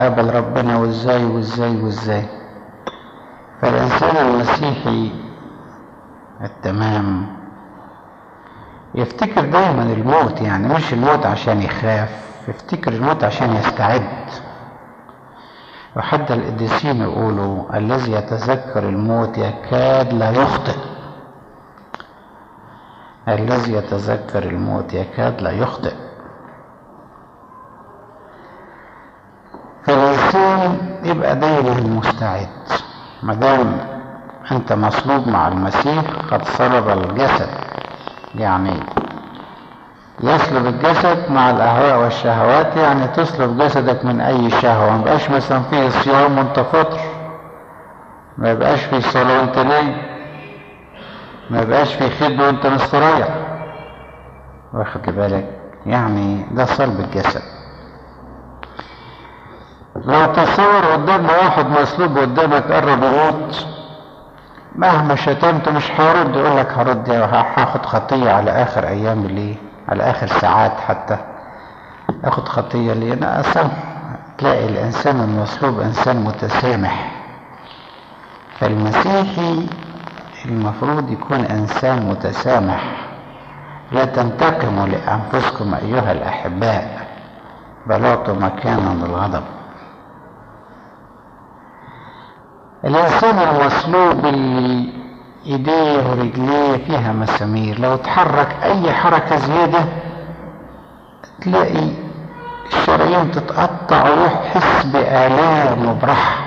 قابل ربنا وازاي وازاي وازاي فالإنسان المسيحي التمام يفتكر دايما الموت يعني مش الموت عشان يخاف يفتكر الموت عشان يستعد وحتى القديسين يقولوا الذي يتذكر الموت يكاد لا يخطئ الذي يتذكر الموت يكاد لا يخطئ فالإنسان يبقى دايما مستعد ما دام أنت مصلوب مع المسيح قد صلب الجسد يعني يصلب الجسد مع الأهواء والشهوات يعني تصلب جسدك من أي شهوة ما يبقاش مثلا فيه صيام وأنت فطر ما يبقاش فيه صلاة وأنت نايم ما يبقاش فيه خدمة وأنت مستريح واخد بالك يعني ده صلب الجسد لو تصور قدام واحد مصلوب قدامك قرب يموت مهما شتمته مش هيرد يقول لك هرد هاخد خطية على آخر أيام ليه على آخر ساعات حتى آخد خطية ليه أنا أسامح تلاقي الإنسان المصلوب إنسان متسامح فالمسيحي المفروض يكون إنسان متسامح لا تنتقموا لأنفسكم أيها الأحباء بل اعطوا مكانا للغضب الإنسان المصلوب اللي إيديه ورجليه فيها مسامير لو تحرك أي حركة زيادة تلاقي الشرايين تتقطع ويروح يحس بآلام وبراحة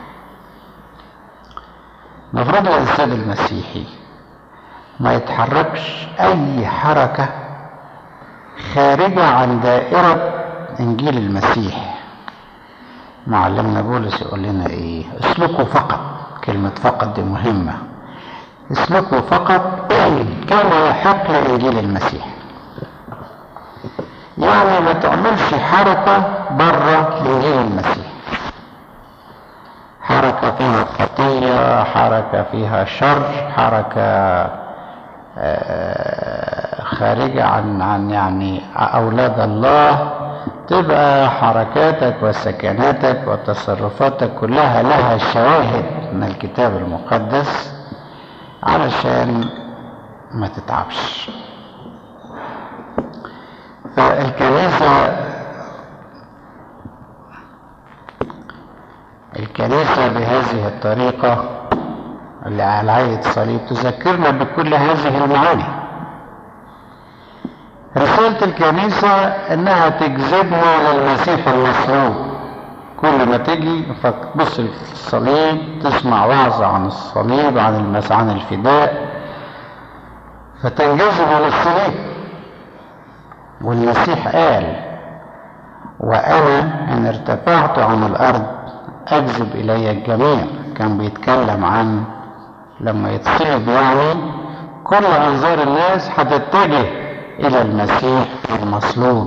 المفروض الإنسان المسيحي ما يتحركش أي حركة خارجة عن دائرة إنجيل المسيح معلمنا بولس يقول لنا ايه اسلكوا فقط كلمة فقط دي مهمة اسلكوا فقط كما يحق لإنجيل المسيح يعني ما تعملش حركة بره إنجيل المسيح حركة فيها خطية حركة فيها شر حركة خارجة عن عن يعني أولاد الله تبقى حركاتك وسكناتك وتصرفاتك كلها لها شواهد من الكتاب المقدس علشان ما تتعبش فالكنيسة الكنيسة بهذه الطريقة اللي على عيد صليب تذكرنا بكل هذه المعاني رسالة الكنيسة انها تجذبنا للمسيح المصلوب كل ما تجي فتبص الصليب تسمع وعظ عن الصليب عن المس عن الفداء فتنجذب للصليب والمسيح قال وانا ان ارتفعت عن الارض اجذب الي الجميع كان بيتكلم عن لما يتصلب يعني كل انظار الناس هتتجه الى المسيح المصلوب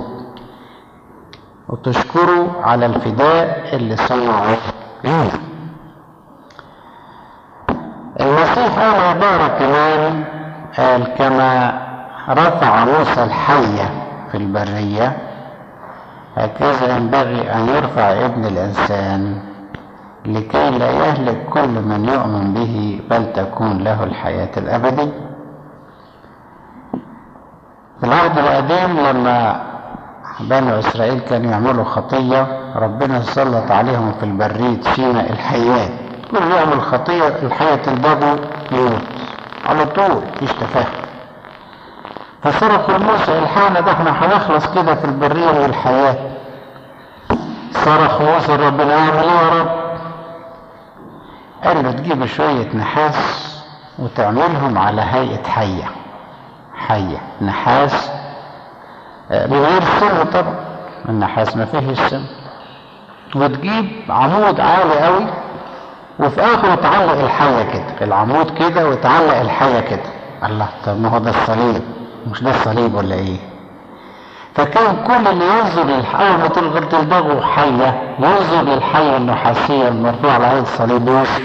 وتشكره على الفداء اللي صنعه لنا المسيح قال عبارة كمان قال كما رفع موسى الحية في البرية هكذا ينبغي أن يرفع ابن الإنسان لكي لا يهلك كل من يؤمن به بل تكون له الحياة الأبدية في العهد القديم لما بنو إسرائيل كانوا يعملوا خطية ربنا سلط عليهم في البريد سيناء الحيات كل يعمل خطية الحياة تلببه يموت على طول مفيش تفاهم فصرخوا موسى الحقنا ده احنا هنخلص كده في البرية من الحياة صرخ موسى ربنا يعمل ايه يا رب قال له تجيب شوية نحاس وتعملهم على هيئة حية حية نحاس من غير سم طبعا النحاس ما فيهش سم وتجيب عمود عالي قوي وفي اخره تعلق الحية كده العمود كده وتعلق الحية كده الله طب ما هو ده الصليب مش ده الصليب ولا ايه فكان كل اللي ينظر للحية ما تلغر تلدغه حية ينظر للحية النحاسية المرفوعة على هذا الصليب يوسف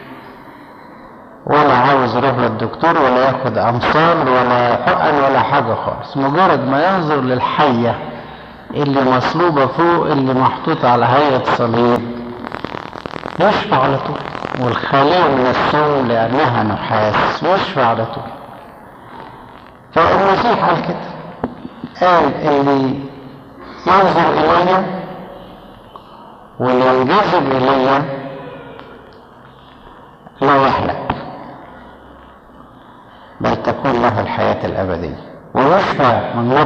ولا عاوز يروح للدكتور ولا ياخد امصال ولا حقن ولا حاجه خالص مجرد ما ينظر للحيه اللي مصلوبة فوق اللي محطوطة على هيئة صليب يشفع على طول والخالية من السوء لأنها نحاس يشفع على طول فالمسيح قال كده قال اللي ينظر إلي واللي ينجذب إلي لا يهلك بل تكون له الحياة الأبدية ويشفى من